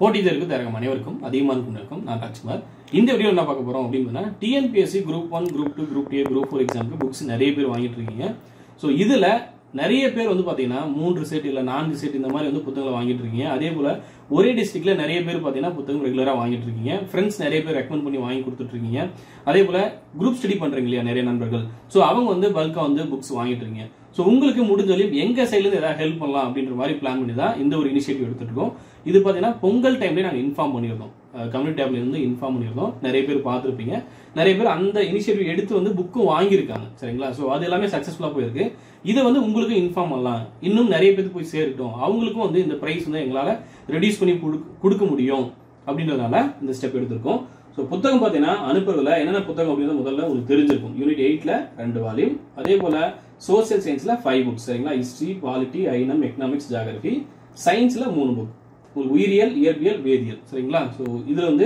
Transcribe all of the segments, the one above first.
போட்டி தேர்வுக்கு தரகம் அனைவருக்கும் அதிகமான கொண்டிருக்கும் நான் ராஜ்குமார் இந்த வீடியோ என்ன பார்க்க போறோம் அப்படின்னு TNPSC group one group two group A group four எக்ஸாமுக்கு புக்ஸ் நிறைய பேர் வாங்கிட்டு இருக்கீங்க ஸோ இதுல நிறைய பேர் வந்து பாத்தீங்கன்னா மூன்று செட் இல்ல நான்கு செட் இந்த மாதிரி வந்து புத்தகங்களை வாங்கிட்டு இருக்கீங்க அதே போல ஒரே டிஸ்ட்ரிக்ட்ல நிறைய பேர் பாத்தீங்கன்னா புத்தகம் ரெகுலரா வாங்கிட்டு இருக்கீங்க ஃப்ரெண்ட்ஸ் நிறைய பேர் ரெக்கமெண்ட் பண்ணி வாங்கி கொடுத்துட்டு இருக்கீங்க அதே போல குரூப் ஸ்டடி பண்றீங்க இல்லையா நிறைய நண்பர்கள் ஸோ அவங்க வந்து பல்கா வந்து புக்ஸ் வாங்கிட்டு இருக்கீங்க ஸோ உங்களுக்கு முடிஞ்சவரையும் எங்க சைட்ல இருந்து ஏதாவது ஹெல்ப் பண்ணலாம் அப்படின்ற மாதிரி பிளான் பண்ணி தான் இந்த ஒரு இனிஷியேட்டிவ் எடுத்துட்டு இருக்கோம் இது பாத்தீங்கன்னா பொங்கல் டைம்ல நாங்க இன்ஃபார்ம் பண்ணியிருந்தோம் கம்யூனிட்டி டேப்ல இருந்து இன்ஃபார்ம் பண்ணியிருந்தோம் நிறைய பேர் பார்த்துருப்பீங்க நிறைய பேர் அந்த இனிஷியேட்டிவ் எடுத்து வந்து புக்கும் வாங்கியிருக்காங்க சரிங்களா ஸோ அது எல்லாமே சக்ஸஸ்ஃபுல்லா போயிருக்கு இதை வந்து உங்களுக்கு இன்ஃபார்ம் பண்ணலாம் இன்னும் நிறைய பேருக்கு போய் சேரட்டும் அவங்களுக்கும் வந்து இந்த பிரைஸ் வந்து எங்களால ரெடியூஸ் பண்ணி குடுக்க- கொடுக்க முடியும் அப்படின்றதுனால இந்த ஸ்டெப் எடுத்திருக்கோம் ஸோ புத்தகம் பார்த்தீங்கன்னா அனுப்புறதுல என்னென்ன புத்தகம் அப்படின்றது முதல்ல உங்களுக்கு தெரிஞ்சிருக்கும் யூனிட் எயிட்ல ரெண்டு வால்யூம் அதே போல சோசியல் சயின்ஸ்ல ஃபைவ் புக்ஸ் சரிங்களா history polity INM economics geography சயின்ஸ்ல மூணு புக் உங்களுக்கு உயிரியல் இயற்பியல் வேதியியல் சரிங்களா ஸோ இதுல வந்து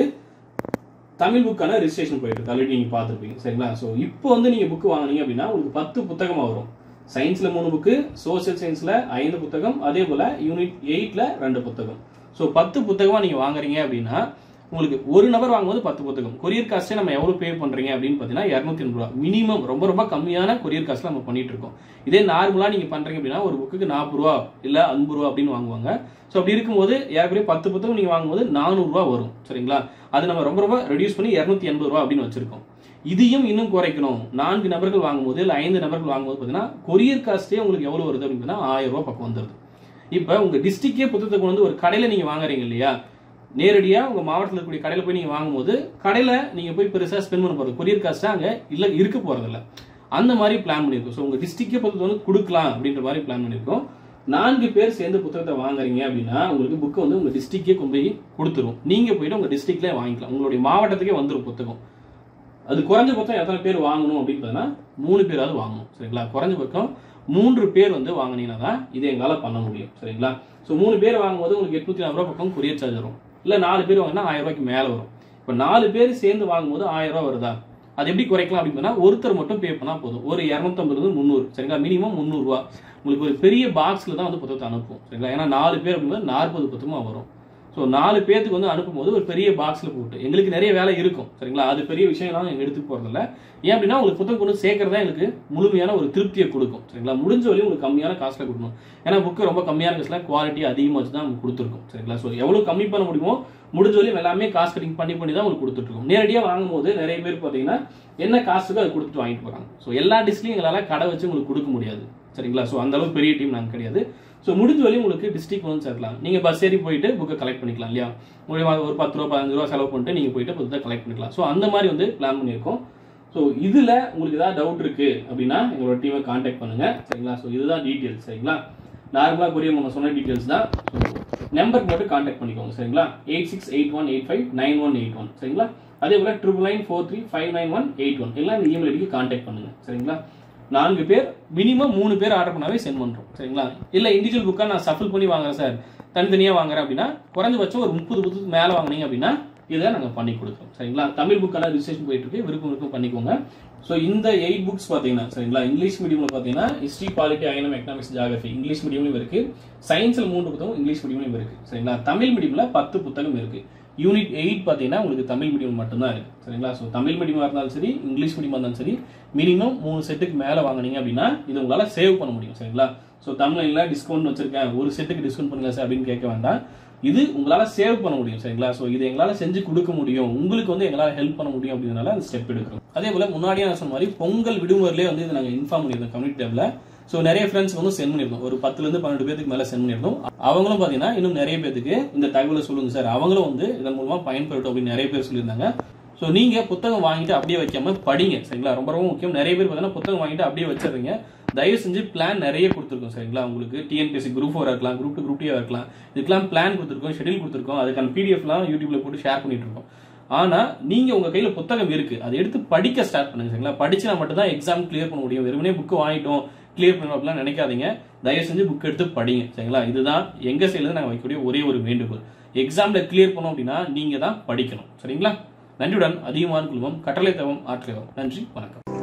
தமிழ் புக்கான ரெஜிஸ்ட்ரேஷன் போயிட்டு இருக்கு ஆல்ரெடி நீங்க பார்த்துருப்பீங்க சரிங்களா ஸோ இப்போ வந்து நீங்க புக் வாங்குனீங்க அப்படின்னா உங்களுக்கு பத்து புத்தகமா வரும் சயின்ஸ்ல மூணு புக்கு சோசியல் சயின்ஸ்ல ஐந்து புத்தகம் அதே போல யூனிட் எயிட்ல ரெண்டு புத்தகம் ஸோ பத்து புத்தகமா நீங்க வாங்குறீங்க அப்படின்னா உங்களுக்கு ஒரு நபர் வாங்கும்போது பத்து புத்தகம் கொரியர் காஸ்ட்டே நம்ம எவ்வளவு பே பண்றீங்க அப்படின்னு பாத்தீங்கன்னா இரநூத்தி எண்பது ரூபா மினிமம் ரொம்ப ரொம்ப கம்மியான கொரியர் காஸ்ட்ல நம்ம பண்ணிட்டு இருக்கோம் இதே நார்மலா நீங்க பண்றீங்க அப்படின்னா ஒரு புக்குக்கு நாற்பது ரூபா இல்ல ஐம்பது ரூபா அப்படின்னு வாங்குவாங்க ஸோ அப்படி இருக்கும்போது ஏற்கனவே பத்து புத்தகம் நீங்க வாங்கும்போது நானூறு ரூபா வரும் சரிங்களா அது நம்ம ரொம்ப ரொம்ப ரெடியூஸ் பண்ணி இரநூத்தி எண்பது ரூபா அப்படின்னு வச்சிருக்கோம் இதையும் இன்னும் குறைக்கணும் நான்கு நபர்கள் வாங்கும்போது இல்ல ஐந்து நபர்கள் வாங்கும்போது பாத்தீங்கன்னா கொரியர் காஸ்ட்டே உங்களுக்கு எவ்வளவு வருது அப்படின்னு பார்த்தீங்கன்னா ஆயிரம் ரூபாய் பக்கம் வந்துருது இப்போ உங்க டிஸ்ட்ரிக்டே புத்தகத்தை கொண்டு வந்து ஒரு கடையில நீங்க வாங்குறீங்க இல்லையா நேரடியா உங்க மாவட்டத்தில் இருக்கக்கூடிய கடையில போய் நீங்க வாங்கும்போது கடையில நீங்க போய் பெருசா ஸ்பெண்ட் பண்ண போறது கொரியர் காஸ்ட் அங்க இல்ல இருக்க போறது இல்ல அந்த மாதிரி பிளான் பண்ணிருக்கோம் ஸோ உங்க டிஸ்ட்ரிக்டே புத்தகத்தை வந்து கொடுக்கலாம் அப்படின்ற மாதிரி பிளான் பண்ணிருக்கோம் நான்கு பேர் சேர்ந்து புத்தகத்தை வாங்குறீங்க அப்படின்னா உங்களுக்கு புக்கு வந்து உங்க டிஸ்ட்ரிக்டே கொண்டு போய் கொடுத்துரும் நீங்க போயிட்டு உங்க டிஸ்ட்ரிக்ட்ல வாங்கிக்கலாம் உங்களுடைய மாவட்டத்துக்கே வந்துரும் புத்தகம் அது குறைஞ்சபட்சம் எத்தனை பேர் வாங்கணும் அப்படின்னு பார்த்தீங்கன்னா மூணு பேராவது வாங்கணும் சரிங்களா குறைஞ்சபட்சம் மூன்று பேர் வந்து வாங்கினீங்கன்னா தான் இது எங்களால் பண்ண முடியும் சரிங்களா ஸோ மூணு பேர் வாங்கும்போது உங்களுக்கு எட்நூத்தி நாற்பது ரூபா பக்கம் கொரியர் சார்ஜ் வரும் இல்லை நாலு பேர் வாங்கினா ஆயிரம் ரூபாய்க்கு மேலே வரும் இப்போ நாலு பேர் சேர்ந்து வாங்கும்போது ஆயிரம் ரூபாய் வருதா அது எப்படி குறைக்கலாம் அப்படின்னா ஒருத்தர் மட்டும் பே பண்ணா போதும் ஒரு இரநூத்தம்பது முந்நூறு சரிங்களா மினிமம் முந்நூறுரூவா உங்களுக்கு ஒரு பெரிய பாக்ஸில் தான் வந்து புத்தகத்தை அனுப்பும் சரிங்களா ஏன்னா நாலு பேர் அப்படிங்கும்போது நாற்பது புத்தகமாக வரும் ஸோ நாலு பேத்துக்கு வந்து அனுப்பும்போது ஒரு பெரிய பாக்ஸில் போட்டு எங்களுக்கு நிறைய வேலை இருக்கும் சரிங்களா அது பெரிய விஷயம்லாம் எங்க எடுத்து போகிறதில்ல ஏன் அப்படின்னா உங்களுக்கு புத்தகம் கொண்டு சேர்க்கறதா எங்களுக்கு முழுமையான ஒரு திருப்தியை கொடுக்கும் சரிங்களா முடிஞ்ச வரையும் உங்களுக்கு கம்மியான காஸ்ட்டில் கொடுக்கணும் ஏன்னா புக்கு ரொம்ப கம்மியான காசில் குவாலிட்டி அதிகமாக வச்சு தான் நம்ம கொடுத்துருக்கோம் சரிங்களா ஸோ எவ்வளோ கம்மி பண்ண முடியுமோ முடிஞ்ச வரையும் எல்லாமே காஸ்ட் கட்டிங் பண்ணி பண்ணி தான் உங்களுக்கு கொடுத்துட்ருக்கோம் நேரடியாக வாங்கும்போது நிறைய பேர் பார்த்தீங்கன்னா என்ன காஸ்ட்டுக்கோ அதை கொடுத்துட்டு வாங்கிட்டு போகிறாங்க ஸோ எல்லா டிஸ்ட்லையும் எங்களால் கடை வச்சு உங்களுக்கு கொடுக்க முடியாது சரிங்களா ஸோ அந்த அளவுக்கு பெரிய டீம் நாங்கள் கிடையாது ஸோ முடிஞ்ச வரையும் உங்களுக்கு டிஸ்ட்ரிக்ட் வந்து சேர்க்கலாம் நீங்கள் பஸ் ஏறி போயிட்டு புக்கை கலெக்ட் பண்ணிக்கலாம் இல்லையா உங்களுக்கு ஒரு பத்து ரூபா பதினஞ்சு ரூபா செலவு பண்ணிட்டு நீங்கள் போயிட்டு புத்தகத்தை கலெக்ட் பண்ணிக்கலாம் ஸோ அந்த மாதிரி வந்து பிளான் பண்ணியிருக்கோம் ஸோ இதில் உங்களுக்கு ஏதாவது டவுட் இருக்கு அப்படின்னா எங்களோட டீமை காண்டாக்ட் பண்ணுங்க சரிங்களா ஸோ இதுதான் டீட்டெயில்ஸ் சரிங்களா நார்மலாக கொரியர் நம்ம சொன்ன டீட்டெயில்ஸ் தான் நம்பருக்கு மட்டும் காண்டாக்ட் பண்ணிக்கோங்க சரிங்களா eight six eight one eight five nine one eight one சரிங்களா அதே போல triple nine four three five nine one eight one எல்லாம் இந்த இமெயில் ஐடிக்கு காண்டாக்ட் பண்ணுங்க சரிங்களா நான்கு பேர் மினிமம் மூணு பேர் ஆர்டர் பண்ணாவே சென்ட் பண்றோம் சரிங்களா இல்ல இண்டிவிஜுவல் புக்கா நான் சஃபில் பண்ணி வாங்குறேன் சார் தனித்தனியா வாங்குறேன் அப்படின்னா குறைஞ்சபட்சம் ஒரு முப்பது புத்தகத்துக்கு மேல வாங்குனீங்க அப்படின்னா இதை நாங்க பண்ணி கொடுக்குறோம் சரிங்களா தமிழ் புக்கான ரிஜிஸ்ட்ரேஷன் போயிட்டு இருக்கு விருப்பம் விருப்பம் பண்ணிக்கோங்க ஸோ இந்த எயிட் புக்ஸ் பார்த்தீங்கன்னா சரிங்களா இங்கிலீஷ் மீடியம்ல பார்த்தீங்கன்னா history polity INM economics geography English மீடியம்லையும் இருக்கு சயின்ஸ்ல மூன்று புத்தகம் இங்கிலீஷ் மீடியம்லையும் இருக்கு சரிங்களா தமிழ் மீடியம்ல பத்து புத்தகம் இருக்கு யூனிட் எயிட் பார்த்தீங்கன்னா உங்களுக்கு தமிழ் மீடியம் மட்டும்தான் இருக்கு சரிங்களா ஸோ தமிழ் மீடியமா இருந்தாலும் சரி இங்கிலீஷ் மீடியமா இருந்தாலும் சரி மினிமம் மூணு செட்டுக்கு மேலே வாங்குனீங்க அப்படின்னா இது உங்களால் சேவ் பண்ண முடியும் சரிங்களா ஸோ தமிழ்ல டிஸ்கவுண்ட் வச்சிருக்கேன் ஒரு செட்டுக்கு டிஸ்கவுண்ட் பண்ணுங்க சார் அப்படின்னு கேட்க வேண்டாம் இது உங்களால சேவ் பண்ண முடியும் சரிங்களா ஸோ இது எங்களால செஞ்சு கொடுக்க முடியும் உங்களுக்கு வந்து எங்களால ஹெல்ப் பண்ண முடியும் அப்படின்றனால அந்த ஸ்டெப் எடுக்கிறோம் அதே போல முன்னாடியே நான் சொன்ன மாதிரி பொங்கல் விடுமுறையிலே வந்து இதை நாங்கள் இன்ஃபார்ம் பண்ணியிருந்தோம் கம்யூனிட்டி டேப்ல ஸோ நிறைய ஃப்ரெண்ட்ஸ் வந்து சென்ட் பண்ணியிருந்தோம் ஒரு பத்துல இருந்து பன்னெண்டு பேருக்கு மேல சென்ட் பண்ணியிருந்தோம் அவங்களும் பாத்தீங்கன்னா இன்னும் நிறைய பேருக்கு இந்த தகவலை சொல்லுங்க சார் அவங்களும் வந்து இதன் மூலமா பயன்பெறட்டும் அப்படின்னு நிறைய பேர் சொல்லியிருந்தாங்க ஸோ நீங்க புத்தகம் வாங்கிட்டு அப்படியே வைக்காம படிங்க சரிங்களா ரொம்ப ரொம்ப முக்கியம் நிறைய பேர் பார்த்தீங்கன்னா புத்தகம் வாங்கிட்டு அப்படியே வச்சிடுறீங்க தயவு செஞ்சு பிளான் நிறைய கொடுத்துருக்கோம் சரிங்களா உங்களுக்கு டிஎன்பிஎஸ்சி குரூப் ஃபோர் இருக்கலாம் குரூப் டூ குரூப் டூ இருக்கலாம் இதுக்கெல்லாம் பிளான் கொடுத்துருக்கோம் ஷெடியூல் கொடுத்துருக்கோம் அதுக்கான பிடிஎஃப்லாம் யூடியூப்ல போட்டு ஷேர் பண்ணிட்டு இருக்கோம் ஆனா நீங்க உங்க கையில புத்தகம் இருக்கு அதை எடுத்து படிக்க ஸ்டார்ட் பண்ணுங்க சரிங்களா படிச்சுனா மட்டும் தான் எக்ஸாம் கிளியர் பண்ண முடியும் வெறுமனே புக் வாங்கிட்டோம் கிளியர் பண்ணணும் அப்படிலாம் நினைக்காதீங்க தயவு செஞ்சு புக் எடுத்து படிங்க சரிங்களா இதுதான் எங்க சைடுல நாங்கள் வைக்கக்கூடிய ஒரே ஒரு வேண்டுகோள் எக்ஸாம்ல கிளியர் பண்ணோம் அப்படின்னா நீங்க தான் படிக்கணும் சரிங்களா நன்றியுடன் அதிகமான குழுமம் கட்டளை தவம் ஆற்றலைவம் நன்றி வணக்கம்